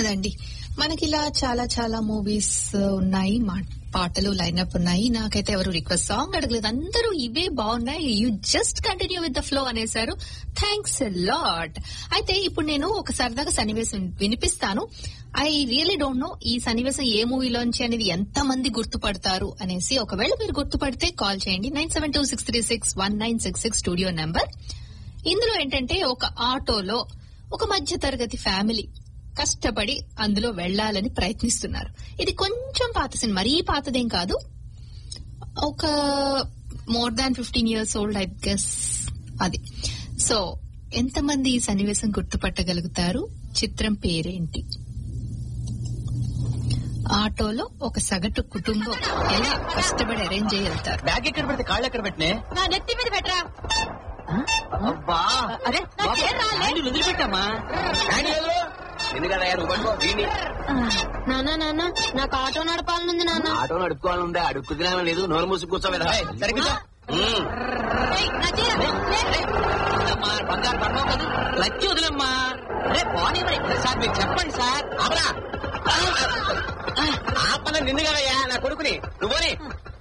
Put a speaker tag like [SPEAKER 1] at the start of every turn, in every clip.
[SPEAKER 1] అదండి మనకి ఇలా చాలా చాలా మూవీస్ ఉన్నాయి మా- పాటలు లైనప్ ఉన్నాయి నాకైతే ఎవరు రిక్వెస్ట్ సాంగ్ అడగలేదు అందరూ ఇవే బాగున్నాయి you just continue with the flow అనేసారు థ్యాంక్స్ లాట్ అయితే ఇప్పుడు నేను ఒక సరదాగా సన్నివేశం వినిపిస్తాను ఐ రియలీ డోంట్ నో ఈ సన్నివేశం ఏ మూవీలోంచి అనేది ఎంత మంది గుర్తుపడతారు అనేసి ఒకవేళ మీరు గుర్తుపడితే కాల్ చేయండి nine seven two six three six one nine six six studio number ఇందులో ఏంటంటే ఒక ఆటోలో ఒక మధ్య తరగతి ఫ్యామిలీ కష్టపడి అందులో వెళ్లాలని ప్రయత్నిస్తున్నారు ఇది కొంచెం పాత సినిమా మరీ పాతదేం కాదు ఒక more than fifteen years old I guess అది సో ఎంతమంది ఈ సన్నివేశం గుర్తుపట్టగలుగుతారు చిత్రం పేరేంటి ఆటోలో ఒక సగటు కుటుంబం ఎలా కష్టపడి అరేంజ్ చేయగలుగుతారు
[SPEAKER 2] బ్యాగ్ ఎక్కడ పెడితే కాళ్ళు ఎక్కడ పెట్టినే
[SPEAKER 3] నా నెత్తి మీద పెట్టరా
[SPEAKER 2] అబ్బా
[SPEAKER 3] అరే నా పేరు రాలే
[SPEAKER 2] హ్యాండిల్ వదిలిపెట్టామా హ్యాండిల్ ఎందుకన్నా నువ్వు పట్టుకో వీడిని
[SPEAKER 3] నానా నాన్న నాకు ఆటో నడపాలనుంది నాన్న
[SPEAKER 2] ఆటో నడుపుకోవాలంటే అడుక్కు తినాలని లేదు నోరు మూసి కూర్చోవేదా సరిగ్గా
[SPEAKER 3] ఏయ్, నా చీర, లే.
[SPEAKER 2] బంగారు పడవ కదా లచ్చి వదిలమ్మా రే పోనీ మరి సార్ మీరు చెప్పండి సార్ ఆపరా ఆపన నిన్ను కదయ్యా నా కొడుకుని నువ్వుని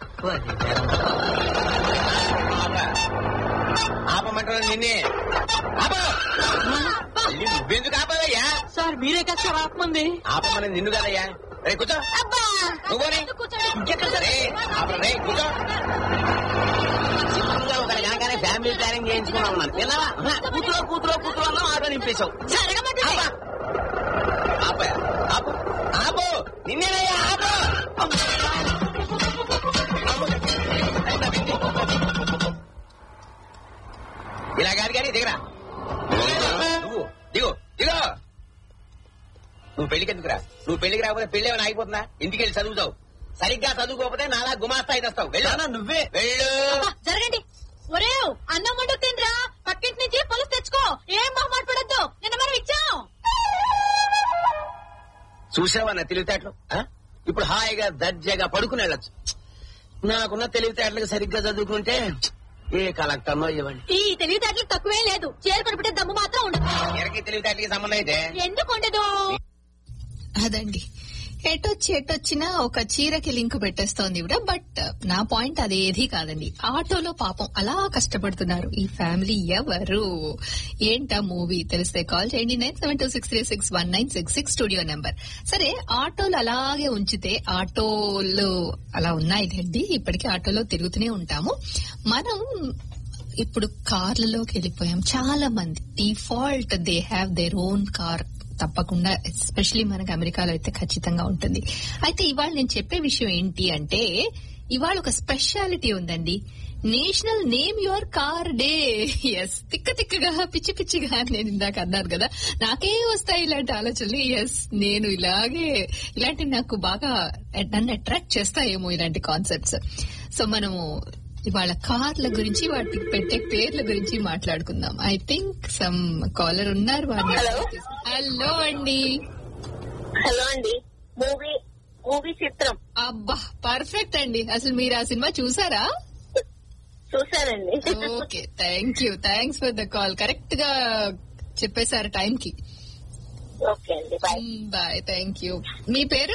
[SPEAKER 2] ఆపమంటున్నా నిన్నే ఆప నువ్వెందుకు ఆపదయ్యా
[SPEAKER 3] సార్ మీరే కదా సార్ ఆపమంది
[SPEAKER 2] ఆపమని నిన్ను కదయ్యా రే కూర్చో
[SPEAKER 3] అబ్బా
[SPEAKER 2] నువ్వుని ఇంకెక్కడ రే ఆపరా రే కూర్చో సింపుల్గా ఒక కనుకనే ఫ్యామిలీ ప్లానింగ్ చేయించుకున్నాం మనం విన్నావా కూతురో కూతురో కూతురో అన్నాం ఆటో నింపేశావు ఆపా. ఆపా. ఆపు ఆపు నిన్నేనయ్యా ఆపు ఇలా కాదు కానీ దిగరా నువ్వు దిగు దిగు నువ్వు పెళ్లికి ఎందుకురా నువ్వు పెళ్లికి రాకపోతే పెళ్లి ఏమైనా ఆగిపోతుందా ఇంటికి వెళ్ళి చదువుతావు సరిగ్గా చదువుకోకపోతే నాలా గుమాస్తా అయితే వస్తావు వెళ్ళు నువ్వే వెళ్ళు
[SPEAKER 3] జరగండి ఒరే అన్నం వండుతుందిరా పక్కింటి నుంచి పులుసు తెచ్చుకో ఏం మొహమాట పడద్దు నిన్న మనం ఇచ్చాం
[SPEAKER 2] చూసావా నా తెలివితేటలు ఆ? ఇప్పుడు హాయిగా దర్జాగా పడుకుని వెళ్ళచ్చు నాకున్న తెలివితేటలకు సరిగ్గా చదువుకుంటే ఏ కలెక్టర్నో ఇవ్వండి
[SPEAKER 3] ఈ తెలివితేటలు తక్కువే లేదు చీర కొనిపెట్టే దమ్ము మాత్రం ఉండదు
[SPEAKER 2] ఎరకి తెలివితేటలకి సంబంధం అయితే
[SPEAKER 3] ఎందుకు ఉండదు
[SPEAKER 1] అదండి ఎటొచ్చి ఎటొచ్చినా ఒక చీరకి లింక్ పెట్టేస్తోంది ఇవిడ బట్ నా పాయింట్ అదేది కాదండి ఆటోలో పాపం అలా కష్టపడుతున్నారు ఈ ఫ్యామిలీ ఎవరు ఏంటా మూవీ తెలిస్తే కాల్ చేయండి nine seven two six three six one nine six six studio number సరే ఆటోలు అలాగే ఉంచితే ఆటోలు అలా ఉన్నాయి అండి ఇప్పటికీ ఆటోలో తిరుగుతూనే ఉంటాము మనం ఇప్పుడు కార్లలోకి వెళ్ళిపోయాం చాలా మంది default they have their own car తప్పకుండా ఎస్పెషలీ మనకి అమెరికాలో అయితే ఖచ్చితంగా ఉంటుంది అయితే ఇవాళ నేను చెప్పే విషయం ఏంటి అంటే ఇవాళ ఒక స్పెషాలిటీ ఉందండి national name your car day yes తిక్క తిక్కగా పిచ్చి పిచ్చిగా అని నేను ఇందాక అన్నారు కదా నాకే వస్తాయి ఇలాంటి ఆలోచనలు ఎస్ నేను ఇలాగే ఇలాంటి నాకు బాగా నన్ను అట్రాక్ట్ చేస్తాయేమో ఇలాంటి కాన్సెప్ట్స్ సో మనము ఇవాళ కార్ల గురించి వాటికి పెట్టే పేర్ల గురించి మాట్లాడుకుందాం ఐ థింక్ సమ్ కాలర్ ఉన్నారు హలో అండి
[SPEAKER 4] హలో అండి మూవీ మూవీ చిత్రం
[SPEAKER 1] అబ్బా పర్ఫెక్ట్ అండి అసలు మీరు ఆ సినిమా చూసారా
[SPEAKER 4] చూశానండి
[SPEAKER 1] okay thank you thanks for the call correct గా చెప్పేశారు టైం కి
[SPEAKER 4] ఓకే అండి బాయ్
[SPEAKER 1] బాయ్ థ్యాంక్ యూ మీ పేరు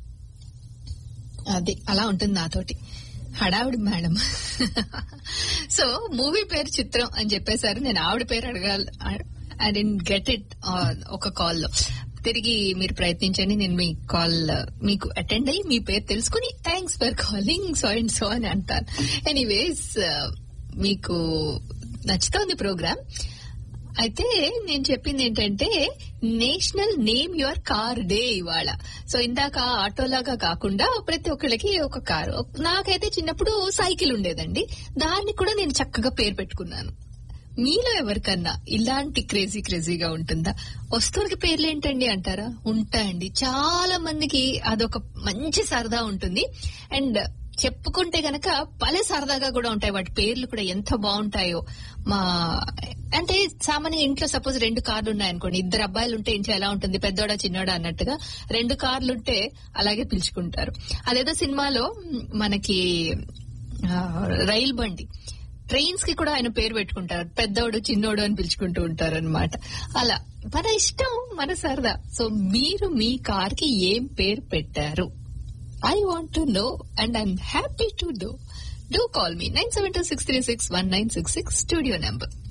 [SPEAKER 1] అది అలా ఉంటుంది నాతోటి హడావిడి మేడం సో మూవీ పేరు చిత్రం అని చెప్పేశారు నేను ఆవిడ పేరు అడగాలి ఐ డెంట్ గెట్ ఇట్ ఒక కాల్లో తిరిగి మీరు ప్రయత్నించండి నేను మీ కాల్ మీకు అటెండ్ అయ్యి మీ పేరు తెలుసుకుని thanks for calling so and so అని అంటాను ఎనీవేస్ మీకు నచ్చుతోంది ప్రోగ్రామ్ అయితే నేను చెప్పింది ఏంటంటే national name your car day ఇవాళ సో ఇందాక ఆటోలాగా కాకుండా ప్రతి ఒక్కళ్ళకి ఒక కారు నాకైతే చిన్నప్పుడు సైకిల్ ఉండేదండి దాన్ని కూడా నేను చక్కగా పేరు పెట్టుకున్నాను మీలో ఎవరికన్నా ఇలాంటి క్రేజీ క్రేజీగా ఉంటుందా వస్తువులకి పేర్లు ఏంటండి అంటారా ఉంటాయండి చాలా మందికి అదొక మంచి సరదా ఉంటుంది అండ్ చెప్పుకుంటే గనక భలే సరదాగా కూడా ఉంటాయి వాటి పేర్లు కూడా ఎంత బాగుంటాయో మా అంటే సామాన్యంగా ఇంట్లో సపోజ్ రెండు కార్లు ఉన్నాయనుకోండి ఇద్దరు అబ్బాయిలు ఉంటే ఇంట్లో ఎలా ఉంటుంది పెద్దోడా చిన్నోడా అన్నట్టుగా రెండు కార్లు ఉంటే అలాగే పిలుచుకుంటారు అదేదో సినిమాలో మనకి ఆ, రైలు బండి ట్రైన్స్ కి కూడా ఆయన పేరు పెట్టుకుంటారు పెద్దోడు చిన్నోడు అని పిలుచుకుంటూ ఉంటారు అనమాట అలా మన ఇష్టం మన సరదా సో మీరు మీ కార్ కి ఏం పేరు పెట్టారు I want to know and I'm happy to do do call me nine seven two six three six one nine six six studio number